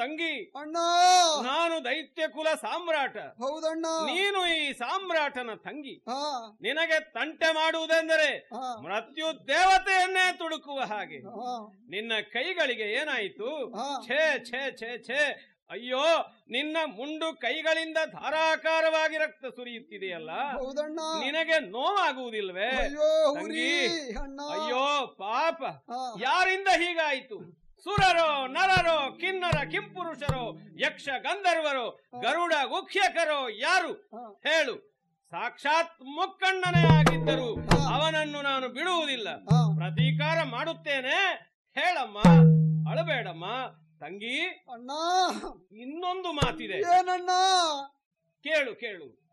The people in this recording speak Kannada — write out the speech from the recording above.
ತಂಗಿ ಅಣ್ಣ ನಾನು ದೈತ್ಯ ಕುಲ ಸಾಮ್ರಾಟ ಹೌದಣ್ಣ ನೀನು ಈ ಸಾಮ್ರಾಟನ ತಂಗಿ ಹಾ ನಿನಗೆ ತಂಟೆ ಮಾಡುವುದೆಂದರೆ ಹಾ ಮೃತ್ಯು ದೇವತೆಯನ್ನೇ ತುಡುಕುವ ಹಾಗೆ ಹಾ ನಿನ್ನ ಕೈಗಳಿಗೆ ಏನಾಯಿತು ಹಾ. ಛೇ ಛೇ ಛೇ ಛೇ ಅಯ್ಯೋ ನಿನ್ನ ಮುಂಡು ಕೈಗಳಿಂದ ಧಾರಾಕಾರವಾಗಿ ರಕ್ತ ಸುರಿಯುತ್ತಿದೆಯಲ್ಲ ಹೌದಣ್ಣ ನಿನಗೆ ನೋವಾಗುವುದಿಲ್ವೇ ಅಯ್ಯೋ ಹುರಿ ತಂಗಿ ಅಣ್ಣ ಅಯ್ಯೋ ಪಾಪ ಹಾ. ಯಾರಿಂದ ಹೀಗಾಯಿತು ಸುರರೋ ನರರೋ ಕಿನ್ನರ ಕಿಂಪುರುಷರೋ ಯಕ್ಷ ಗಂಧರ್ವರೋ ಗರುಡ ಗುಖ್ಯಕರೋ ಯಾರು ಹಾ. ಹೇಳು ಸಾಕ್ಷಾತ್ ಮುಕ್ಕಣ್ಣನೇ ಆಗಿದ್ದರು ಅವನನ್ನು ನಾನು ಬಿಡುವುದಿಲ್ಲ ಹಾ. ಪ್ರತೀಕಾರ ಮಾಡುತ್ತೇನೆ ಹೇಳಮ್ಮ ಅಳಬೇಡಮ್ಮ ತಂಗಿ ಅಣ್ಣ ಇನ್ನೊಂದು ಮಾತಿದೆ ಏನಣ್ಣ ಕೇಳು ಕೇಳು